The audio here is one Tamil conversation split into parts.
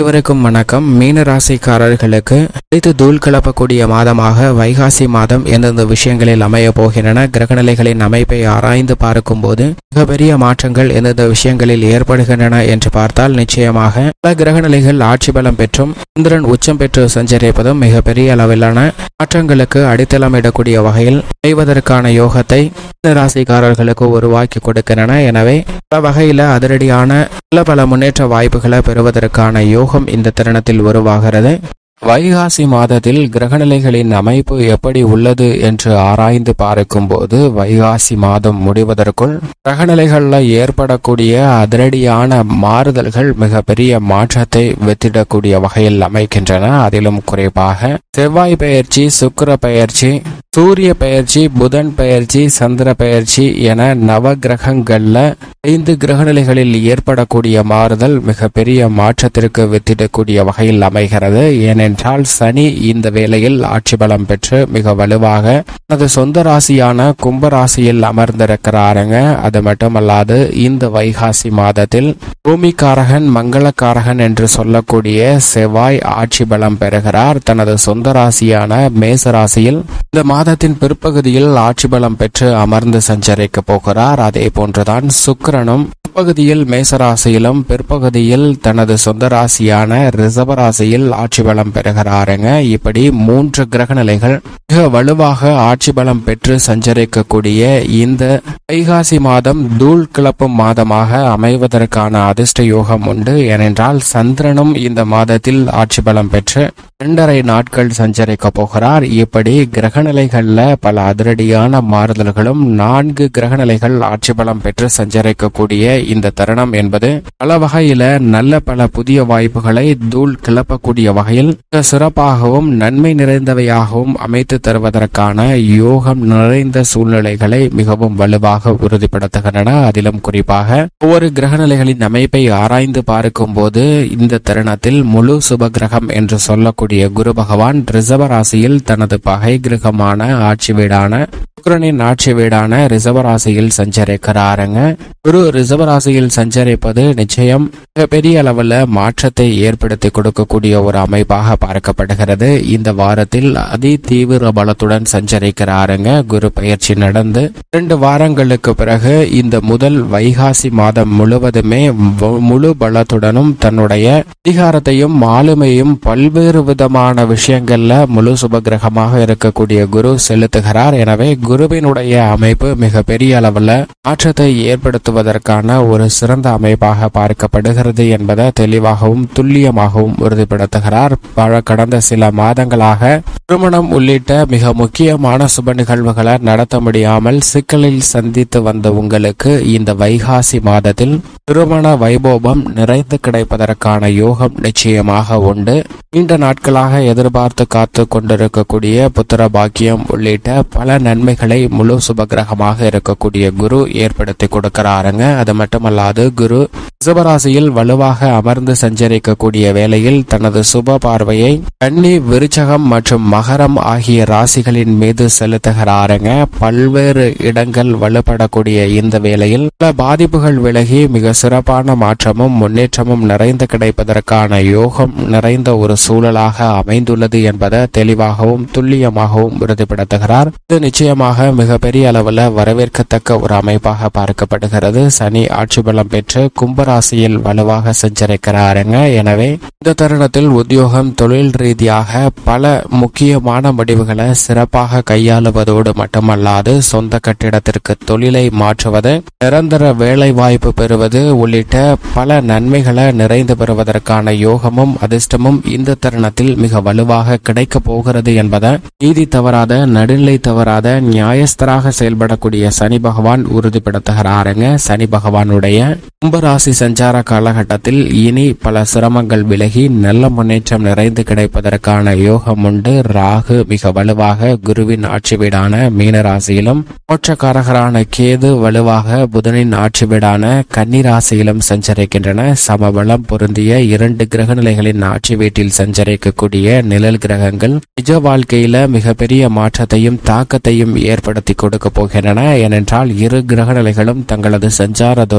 அனைவருக்கும் வணக்கம் மீன ராசிக்காரர்களுக்கு அனைத்து தூள் கிளப்பக்கூடிய மாதமாக வைகாசி மாதம் எந்தெந்த விஷயங்களில் அமைய போகின்றன கிரகநிலைகளின் அமைப்பை ஆராய்ந்து பார்க்கும்போது மிகப்பெரிய மாற்றங்கள் எந்தெந்த விஷயங்களில் ஏற்படுகின்றன என்று பார்த்தால் நிச்சயமாக பல கிரகநிலைகள் ஆட்சி பலம் பெற்றும் சந்திரன் உச்சம் பெற்று சஞ்சரிப்பதும் மிகப்பெரிய அளவிலான மாற்றங்களுக்கு அடித்தளமிடக்கூடிய வகையில் செய்வதற்கான யோகத்தை மீன ராசிக்காரர்களுக்கு உருவாக்கி கொடுக்கின்றன எனவே பல வகையில அதிரடியான பல பல முன்னேற்ற வாய்ப்புகளை பெறுவதற்கான யோகம் இந்த தருணத்தில் உருவாகிறது வைகாசி மாதத்தில் கிரகநிலைகளின் அமைப்பு எப்படி உள்ளது என்று ஆராய்ந்து பார்க்கும்போது வைகாசி மாதம் முடிவதற்குள் கிரகநிலைகளில் ஏற்படக்கூடிய அதிரடியான மாறுதல்கள் மிகப்பெரிய மாற்றத்தை வெத்திடக்கூடிய வகையில் அமைக்கின்றன அதிலும் குறிப்பாக செவ்வாய் பெயர்ச்சி சுக்கிர பெயர்ச்சி சூரிய பெயர்ச்சி புதன் பெயர்ச்சி சந்திர பெயர்ச்சி என நவ கிரகங்கள்ல ஐந்து கிரகநிலைகளில் ஏற்படக்கூடிய மாறுதல் மிகப்பெரிய மாற்றத்திற்கு வித்திடக்கூடிய வகையில் அமைகிறது ஏனென்றால் சனி இந்த வேளையில் ஆட்சி பலம் பெற்று மிக வலுவாக தனது சொந்த ராசியான கும்ப ராசியில் அமர்ந்திருக்கிறாருங்க அது மட்டுமல்லாது இந்த வைகாசி மாதத்தில் பூமிக்காரகன் மங்களக்காரகன் என்று சொல்லக்கூடிய செவ்வாய் ஆட்சி பலம் பெறுகிறார் தனது சொந்த ராசியான மேச ராசியில் இந்த மாதத்தின் பிற்பகுதியில் ஆட்சி பலம் பெற்று அமர்ந்து சஞ்சரிக்க போகிறார் அதே போன்றுதான் சுக்கிரனும் பிற்பகுதியில் மேசராசியிலும் பிற்பகுதியில் தனது சொந்த ராசியான ரிசர்வ ராசியில் ஆட்சி பலம் பெறுகிறாருங்க இப்படி மூன்று கிரக நிலைகள் மிக வலுவாக ஆட்சி பலம் பெற்று சஞ்சரிக்கக்கூடிய இந்த வைகாசி மாதம் தூள் கிளப்பும் மாதமாக அமைவதற்கான அதிர்ஷ்ட யோகம் உண்டு ஏனென்றால் சந்திரனும் இந்த மாதத்தில் ஆட்சி பலம் பெற்று இரண்டரை நாட்கள் சஞ்சரிக்க போகிறார் இப்படி கிரகநிலைகள்ல பல அதிரடியான மாறுதல்களும் நான்கு கிரகநிலைகள் ஆட்சி பலம் பெற்று சஞ்சரிக்கக்கூடிய இந்த தருணம் என்பது பல வகையில நல்ல பல புதிய வாய்ப்புகளை தூள் கிளப்பக்கூடிய வகையில் மிக சிறப்பாகவும் நன்மை நிறைந்தவையாகவும் அமைத்து தருவதற்கான யோகம் நிறைந்த சூழ்நிலைகளை மிகவும் வலுவாக உறுதிப்படுத்துகின்றன அதிலும் குறிப்பாக ஒவ்வொரு கிரகநிலைகளின் அமைப்பை ஆராய்ந்து பார்க்கும் போது இந்த தருணத்தில் முழு சுப கிரகம் என்று சொல்லக்கூடிய குரு பகவான் ரிசர்வ ராசியில் தனது பகை கிரகமான ஆட்சி வீடான சுக்கிரனின் ஆட்சி வீடான ரிசர்வ ராசியில் சஞ்சரிக்கிறாருங்க குரு ரிசர்வ ராசியில் சஞ்சரிப்பது நிச்சயம் பெரிய அளவில் மாற்றத்தை ஏற்படுத்தி கொடுக்கக்கூடிய ஒரு அமைப்பாக பார்க்கப்படுகிறது இந்த வாரத்தில் அதி தீவிர பலத்துடன் சஞ்சரிக்கிறாருங்க குரு பயிற்சி நடந்து இரண்டு வாரங்களுக்கு பிறகு இந்த முதல் வைகாசி மாதம் முழுவதுமே முழு பலத்துடனும் தன்னுடைய அதிகாரத்தையும் ஆளுமையும் பல்வேறு விதமான விஷயங்கள்ல முழு சுபகிரகமாக இருக்கக்கூடிய குரு செலுத்துகிறார் எனவே குருவினுடைய அமைப்பு மிக பெரிய அளவில் மாற்றத்தை ஏற்படுத்துவதற்கான ஒரு சிறந்த அமைப்பாக பார்க்கப்படுகிறது என்பதை தெளிவாகவும் துல்லியமாகவும் உறுதிப்படுத்துகிறார் பல கடந்த சில மாதங்களாக திருமணம் உள்ளிட்ட மிக முக்கியமான சுப நிகழ்வுகளை நடத்த முடியாமல் சிக்கலில் சந்தித்து வந்த உங்களுக்கு இந்த வைகாசி மாதத்தில் திருமண வைபோகம் நிறைந்து கிடைப்பதற்கான யோகம் நிச்சயமாக உண்டு நீண்ட நாட்களாக எதிர்பார்த்து காத்து கொண்டிருக்கக்கூடிய புத்திர பாக்கியம் உள்ளிட்ட பல நன்மைகளை முழு சுபகிரகமாக இருக்கக்கூடிய குரு ஏற்படுத்தி கொடுக்கிறாருங்க அது மட்டுமல்லாது குரு ரிஷபராசியில் வலுவாக அமர்ந்து சஞ்சரிக்கக்கூடிய வேளையில் தனது சுப பார்வையை கன்னி விருச்சகம் மற்றும் மகரம் ஆகிய ராசிகளின் மீது செலுத்துகிறாருங்க பல்வேறு இடங்கள் வலுப்படக்கூடிய இந்த வேளையில் பல பாதிப்புகள் விலகி மிக சிறப்பான மாற்றமும் முன்னேற்றமும் நிறைந்து கிடைப்பதற்கான யோகம் நிறைந்த ஒரு சூழலாக அமைந்துள்ளது என்பதை தெளிவாகவும் துல்லியமாகவும் உறுதிப்படுத்துகிறார் இது நிச்சயமாக மிகப்பெரிய அளவில் வரவேற்கத்தக்க ஒரு அமைப்பாக பார்க்கப்படுகிறது சனி ஆட்சி பலம் பெற்று கும்பராசியில் வலுவாக சஞ்சரிக்கிறாருங்க எனவே இந்த தருணத்தில் உத்தியோகம் தொழில் ரீதியாக பல முக்கியமான முடிவுகளை சிறப்பாக கையாளுவதோடு மட்டுமல்லாது சொந்த கட்டிடத்திற்கு தொழிலை மாற்றுவது நிரந்தர வேலை வாய்ப்பு பெறுவது உள்ளிட்ட பல நன்மைகளை நிறைந்து பெறுவதற்கான யோகமும் அதிர்ஷ்டமும் இந்த தருணத்தில் மிக வலுவாக கிடைக்க போகிறது என்பதை நீதி தவறாத நடுநிலை தவறாத நியாயஸ்தராக செயல்படக்கூடிய சனி பகவான் உறுதிப்படுத்துகிறாருங்க சனி பகவானுடைய கும்பராசி சஞ்சார காலகட்டத்தில் இனி பல சிரமங்கள் விலகி நல்ல முன்னேற்றம் நிறைந்து கிடைப்பதற்கான யோகம் உண்டு ராகு மிக வலுவாக குருவின் ஆட்சி வீடான மீன ராசியிலும் மோட்சக்காரகரான கேது வலுவாக புதனின் ஆட்சி வீடான கன்னி ராசியிலும் சஞ்சரிக்கின்றன சமபலம் பொருந்திய இரண்டு கிரக நிலைகளின் ஆட்சி வீட்டில் சஞ்சரிக்கக்கூடிய நிழல் கிரகங்கள் நிஜ வாழ்க்கையில மிகப்பெரிய மாற்றத்தையும் தாக்கத்தையும் ஏற்படுத்தி கொடுக்க போகின்றன ஏனென்றால் இரு கிரக நிலைகளும் தங்களது சஞ்சார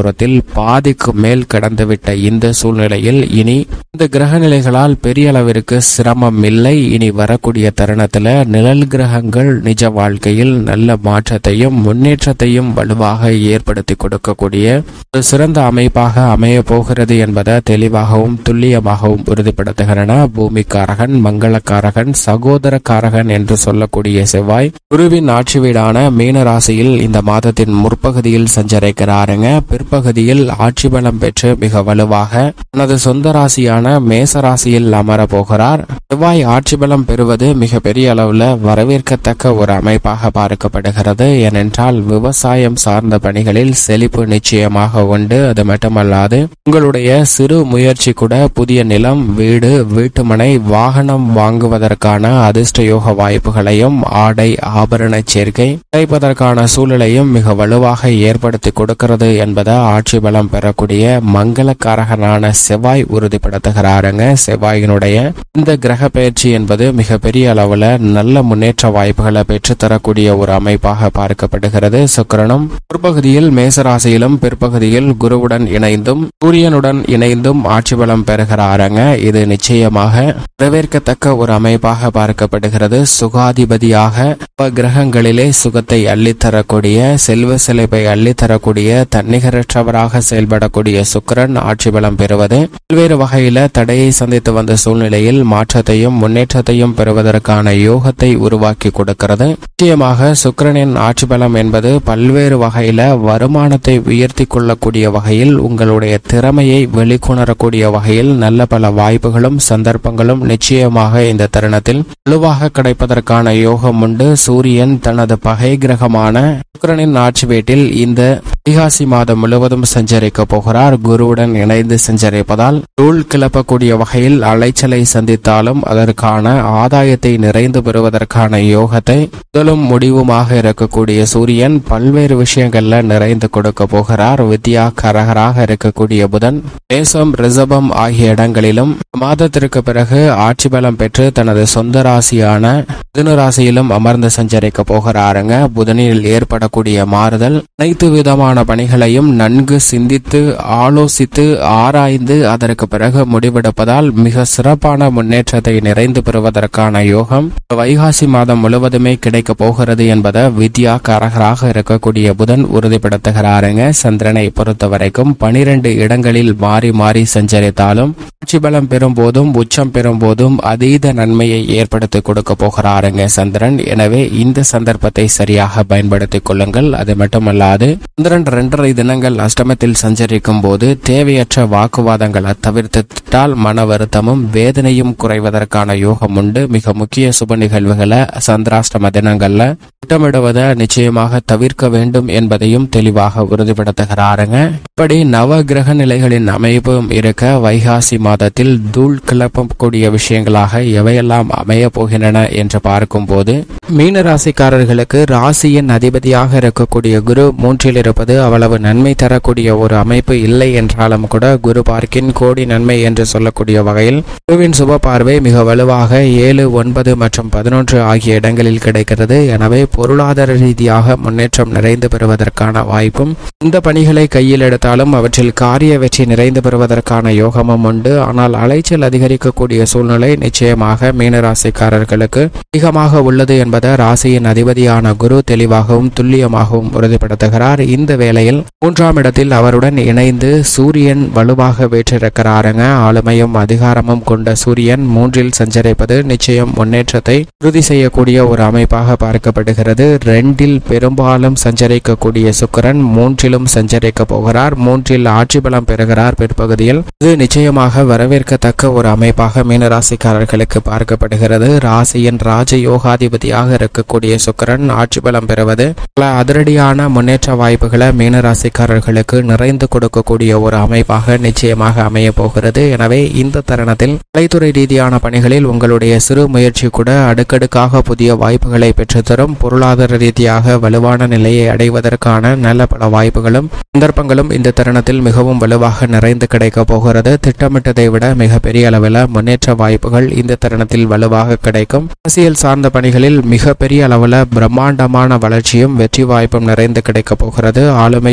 தூரத்தில் பாதிக்கு மேல் கடந்துவிட்ட இந்த சூழ்நிலையில் இனி இந்த கிரக நிலைகளால் பெரிய அளவிற்கு சிரமம் இல்லை இனி வரக்கூடிய தருணத்துல நிழல் கிரகங்கள் நிஜ வாழ்க்கையில் நல்ல மாற்றத்தையும் முன்னேற்றத்தையும் வலுவாக ஏற்படுத்தி கொடுக்கக்கூடிய ஒரு சிறந்த அமைப்பாக அமைய போகிறது என்பதை தெளிவாகவும் துல்லியமாகவும் உறுதிப்படுத்துகின்றன பூமிக்காரகன் மங்களக்காரகன் சகோதரக்காரகன் என்று சொல்லக்கூடிய செவ்வாய் குருவின் ஆட்சி வீடான மீன ராசியில் இந்த மாதத்தின் முற்பகுதியில் சஞ்சரிக்கிறாருங்க பிற்பகுதியில் ஆட்சி பலம் பெற்று மிக வலுவாக தனது சொந்த ராசியான மேச ராசியில் அமர போகிறார் செவ்வாய் ஆட்சி பலம் பெறுவது மிக பெரிய அளவுல வரவேற்கத்தக்க ஒரு அமைப்பாக பார்க்கப்படுகிறது ஏனென்றால் விவசாயம் சார்ந்த பணிகளில் செழிப்பு நிச்சயமாக உண்டு அது மட்டுமல்லாது உங்களுடைய சிறு முயற்சி கூட புதிய நிலம் வீடு வீட்டுமனை வாகனம் வாங்குவதற்கான அதிர்ஷ்ட யோக வாய்ப்புகளையும் ஆடை ஆபரண சேர்க்கை கிடைப்பதற்கான சூழலையும் மிக வலுவாக ஏற்படுத்தி கொடுக்கிறது என்பதை ஆட்சி பலம் பெறக்கூடிய மங்களக்காரகனான செவ்வாய் உறுதிப்படுத்துகிறாருங்க செவ்வாயினுடைய இந்த கிரக பயிற்சி என்பது மிக பெரிய அளவுல நல்ல முன்னேற்ற வாய்ப்புகளை பெற்றுத்தரக்கூடிய ஒரு அமைப்பாக பார்க்கப்படுகிறது சுக்கிரனும் பிற்பகுதியில் மேசராசியிலும் பிற்பகுதியில் குருவுடன் இணைந்தும் சூரியனுடன் இணைந்தும் ஆட்சி பலம் பெறுகிறாருங்க இது நிச்சயமாக வரவேற்கத்தக்க ஒரு அமைப்பாக பார்க்கப்படுகிறது சுகாதிபதியாக ப கிரகங்களிலே சுகத்தை அள்ளித்தரக்கூடிய செல்வ செழிப்பை அள்ளித்தரக்கூடிய தன்னிகரற்றவராக செயல்படக்கூடிய சுக்கிரன் ஆட்சி பலம் பெறுவது பல்வேறு வகையில தடையை சந்தித்து வந்த சூழ்நிலையில் மாற்றத்தையும் முன்னேற்றத்தையும் பெறுவதற்கான யோகத்தை உருவாக்கி கொடுக்கிறது நிச்சயமாக சுக்கிரனின் ஆட்சி பலம் என்பது பல்வேறு வகையில வருமானத்தை உயர்த்தி கொள்ளக்கூடிய வகையில் உங்களுடைய திறமையை வெளிக்கொணரக்கூடிய வகையில் நல்ல பல வாய்ப்புகளும் சந்தர்ப்பங்களும் நிச்சயமாக இந்த தருணத்தில் வலுவாக கிடைப்பதற்கான யோகம் உண்டு சூரியன் தனது பகை கிரகமான சுக்கிரனின் ஆட்சி வீட்டில் இந்த வைகாசி மாதம் முழுவதும் சஞ்சரிக்க போகிறார் குருவுடன் இணைந்து சஞ்சரிப்பதால் தூள் கிளப்பக்கூடிய வகையில் அலைச்சலை சந்தித்தாலும் அதற்கான ஆதாயத்தை நிறைந்து பெறுவதற்கான யோகத்தை முதலும் முடிவுமாக இருக்கக்கூடிய சூரியன் பல்வேறு விஷயங்கள்ல நிறைந்து கொடுக்க போகிறார் வித்யா கரகராக இருக்கக்கூடிய புதன் மேசம் ரிசபம் ஆகிய இடங்களிலும் மாதத்திற்கு பிறகு ஆட்சி பலம் பெற்று தனது சொந்த ராசியான மிதுன ராசியிலும் அமர்ந்து சஞ்சரிக்க போகிறாருங்க புதனில் ஏற்படக்கூடிய மாறுதல் அனைத்து விதமான பணிகளையும் நன்கு சிந்தித்து ஆலோசித்து ஆராய்ந்து அதற்கு பிறகு முடிவெடுப்பதால் மிக சிறப்பான முன்னேற்றத்தை நிறைந்து பெறுவதற்கான யோகம் வைகாசி மாதம் முழுவதுமே கிடைக்க போகிறது என்பதை வித்யா கரகராக இருக்கக்கூடிய புதன் உறுதிப்படுத்துகிறாருங்க சந்திரனை பொறுத்த வரைக்கும் பனிரெண்டு இடங்களில் மாறி மாறி சஞ்சரித்தாலும் ஆட்சி பலம் பெறும் போதும் உச்சம் பெறும் போதும் அதீத நன்மையை ஏற்படுத்தி கொடுக்க போகிறாருங்க சந்திரன் எனவே இந்த சந்தர்ப்பத்தை சரியாக பயன்படுத்திக் கொள்ளுங்கள் அது மட்டுமல்லாது சந்திரன் இரண்டரை தினங்கள் அஷ்டமத்தில் சஞ்சரிக்கும் போது தேவையற்ற வாக்குவாதங்களை தவிர்த்துட்டால் மன வருத்தமும் வேதனையும் குறைவதற்கான யோகம் உண்டு மிக முக்கிய சுப நிகழ்வுகளை சந்திராஷ்டம தினங்கள்ல திட்டமிடுவதை நிச்சயமாக தவிர்க்க வேண்டும் என்பதையும் தெளிவாக உறுதிப்படுத்துகிறாருங்க இப்படி நவ கிரக நிலைகளின் அமைப்பும் இருக்க வைகாசி மாதத்தில் தூள் கிளப்பக்கூடிய விஷயங்களாக எவையெல்லாம் அமைய போகின்றன என்று பார்க்கும்போது மீன ராசிக்காரர்களுக்கு ராசியின் அதிபதியாக இருக்கக்கூடிய குரு மூன்றில் இருப்பது அவ்வளவு நன்மை தரக்கூடிய ஒரு அமைப்பு இல்லை என்றாலும் கூட குரு பார்க்கின் கோடி நன்மை என்று சொல்லக்கூடிய வகையில் குருவின் சுப பார்வை மிக வலுவாக ஏழு ஒன்பது மற்றும் பதினொன்று ஆகிய இடங்களில் கிடைக்கிறது எனவே பொருளாதார ரீதியாக முன்னேற்றம் நிறைந்து பெறுவதற்கான வாய்ப்பும் இந்த பணிகளை கையில் எடுத்தாலும் அவற்றில் காரிய வெற்றி நிறைந்து பெறுவதற்கான யோகமும் உண்டு ஆனால் அலைச்சல் அதிகரிக்கக்கூடிய சூழ்நிலை நிச்சயமாக மீனராசிக்காரர்களுக்கு அதிகமாக உள்ளது என்பதை ராசியின் அதிபதியான குரு தெளிவாகவும் துல்லியமாகவும் உறுதிப்படுத்துகிறார் இந்த வேளையில் மூன்றாம் இடத்தில் அவருடன் இணைந்து சூரியன் வலுவாக வேற்றிருக்கிறாருங்க ஆளுமையும் அதிகாரமும் கொண்ட சூரியன் மூன்றில் சஞ்சரிப்பது நிச்சயம் முன்னேற்றத்தை உறுதி செய்யக்கூடிய ஒரு அமைப்பாக பார்க்கப்படுகிறது ரெண்டில் பெரும்பாலும் சஞ்சரிக்கக்கூடிய சுக்கிரன் மூன்றிலும் சஞ்சரிக்க போகிறார் மூன்றில் ஆட்சி பலம் பெறுகிறார் பிற்பகுதியில் இது நிச்சயமாக வரவேற்கத்தக்க ஒரு அமைப்பாக மீனராசிக்காரர்களுக்கு பார்க்கப்படுகிறது ராசியின் ராஜ யோகாதிபதியாக இருக்கக்கூடிய சுக்கிரன் ஆட்சி பலம் பெறுவது பல அதிரடியான முன்னேற்ற வாய்ப்புகளை மீனராசிக்காரர்களுக்கு நிறைந்து கொடுக்கக்கூடிய ஒரு அமைப்பாக நிச்சயமாக அமைய போகிறது எனவே இந்த தருணத்தில் கலைத்துறை ரீதியான பணிகளில் உங்களுடைய சிறு முயற்சி கூட அடுக்கடுக்காக புதிய வாய்ப்புகளை பெற்றுத்தரும் பொருளாதார ரீதியாக வலுவான நிலையை அடைவதற்கான நல்ல பல வாய்ப்புகளும் சந்தர்ப்பங்களும் இந்த தருணத்தில் மிகவும் வலுவாக நிறைந்து கிடைக்க போகிறது திட்டமிட்டதை விட மிக பெரிய அளவில் முன்னேற்ற வாய்ப்புகள் இந்த தருணத்தில் வலுவாக கிடைக்கும் அரசியல் சார்ந்த பணிகளில் மிக பெரிய அளவில் பிரம்மாண்டமான வளர்ச்சியும் வெற்றி வாய்ப்பும் நிறைந்து கிடைக்க போகிறது ஆளுமையும் அதிகார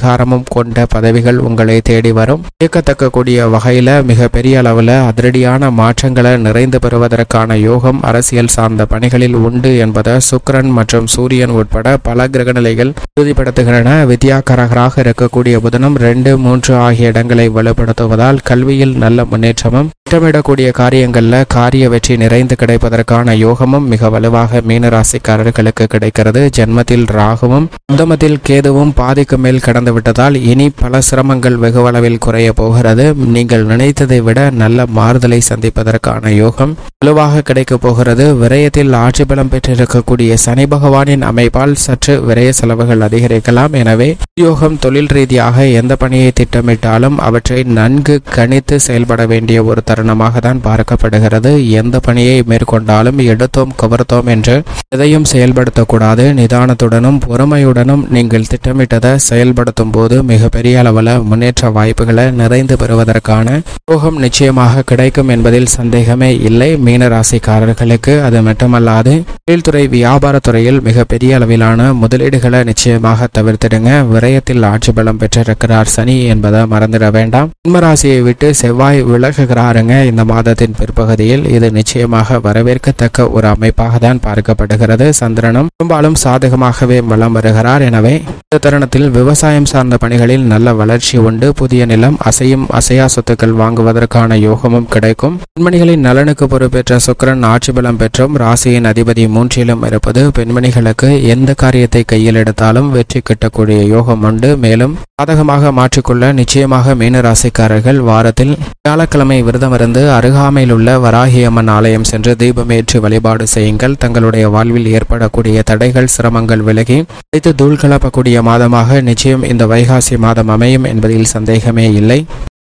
அதிகாரமும் கொண்ட பதவிகள் உங்களை தேடி வரும் இயக்கத்தக்க கூடிய வகையில மிக பெரிய அளவில் அதிரடியான மாற்றங்களை நிறைந்து பெறுவதற்கான யோகம் அரசியல் சார்ந்த பணிகளில் உண்டு என்பதை சுக்கிரன் மற்றும் சூரியன் உட்பட பல கிரகநிலைகள் உறுதிப்படுத்துகின்றன வித்யாகரகராக இருக்கக்கூடிய புதனும் ரெண்டு மூன்று ஆகிய இடங்களை வலுப்படுத்துவதால் கல்வியில் நல்ல முன்னேற்றமும் திட்டமிடக்கூடிய காரியங்கள்ல காரிய வெற்றி நிறைந்து கிடைப்பதற்கான யோகமும் மிக வலுவாக மீனராசிக்காரர்களுக்கு கிடைக்கிறது ஜென்மத்தில் ராகுவும் சுந்தமத்தில் கேதுவும் பாதிக்கு மேல் கடந்து விட்டதால் இனி பல சிரமங்கள் வெகுவளவில் குறைய போகிறது நீங்கள் நினைத்ததை விட நல்ல மாறுதலை சந்திப்பதற்கான யோகம் வலுவாக கிடைக்கப் போகிறது விரயத்தில் ஆட்சி பலம் பெற்றிருக்கக்கூடிய சனி பகவானின் அமைப்பால் சற்று விரய செலவுகள் அதிகரிக்கலாம் எனவே யோகம் தொழில் ரீதியாக எந்த பணியை திட்டமிட்டாலும் அவற்றை நன்கு கணித்து செயல்பட வேண்டிய ஒரு தருணமாக தான் பார்க்கப்படுகிறது எந்த பணியை மேற்கொண்டாலும் எடுத்தோம் கவர்த்தோம் என்று எதையும் செயல்படுத்தக்கூடாது நிதானத்துடனும் பொறுமையுடனும் நீங்கள் திட்டமிட்டதை செயல்படுத்தும் போது மிகப்பெரிய அளவில் முன்னேற்ற வாய்ப்புகளை நிறைந்து பெறுவதற்கான யோகம் நிச்சயமாக கிடைக்கும் என்பதில் சந்தேகமே இல்லை மீன ராசிக்காரர்களுக்கு அது மட்டுமல்லாது தொழில்துறை வியாபாரத்துறையில் மிகப்பெரிய அளவிலான முதலீடுகளை நிச்சயமாக தவிர்த்திடுங்க விரயத்தில் ஆட்சி பலம் பெற்றிருக்கிறார் சனி என்பதை மறந்துட வேண்டாம் சிம்மராசியை விட்டு செவ்வாய் விலகுகிறாருங்க இந்த மாதத்தின் பிற்பகுதியில் இது நிச்சயமாக வரவேற்கத்தக்க ஒரு அமைப்பாக தான் பார்க்கப்படுகிறது சந்திரனும் பெரும்பாலும் சாதகமாகவே வலம் வருகிறார் எனவே இந்த தருணத்தில் விவசாயம் சார்ந்த பணிகளில் நல்ல வளர்ச்சி உண்டு புதிய நிலம் அசையும் அசையா சொத்துக்கள் வாங்குவதற்கான யோகமும் கிடைக்கும் பெண்மணிகளின் நலனுக்கு பொறுப்பேற்ற சுக்கிரன் ஆட்சி பலம் பெற்றும் ராசியின் அதிபதி மூன்றிலும் இருப்பது பெண்மணிகளுக்கு எந்த காரியத்தை கையில் எடுத்தாலும் வெற்றி கிட்டக்கூடிய யோகம் உண்டு மேலும் சாதகமாக மாற்றிக்கொள்ள நிச்சயமாக மீன ராசிக்காரர்கள் வாரத்தில் வியாழக்கிழமை விரதமிருந்து அருகாமையில் உள்ள வராகியம்மன் ஆலயம் சென்று தீபமேற்றி வழிபாடு செய்யுங்கள் தங்களுடைய வாழ்வில் ஏற்படக்கூடிய தடைகள் சிரமங்கள் விலகி அனைத்து தூள் கலப்பக்கூடிய மாதமாக நிச்சயம் இந்த வைகாசி மாதம் அமையும் என்பதில் சந்தேகமே இல்லை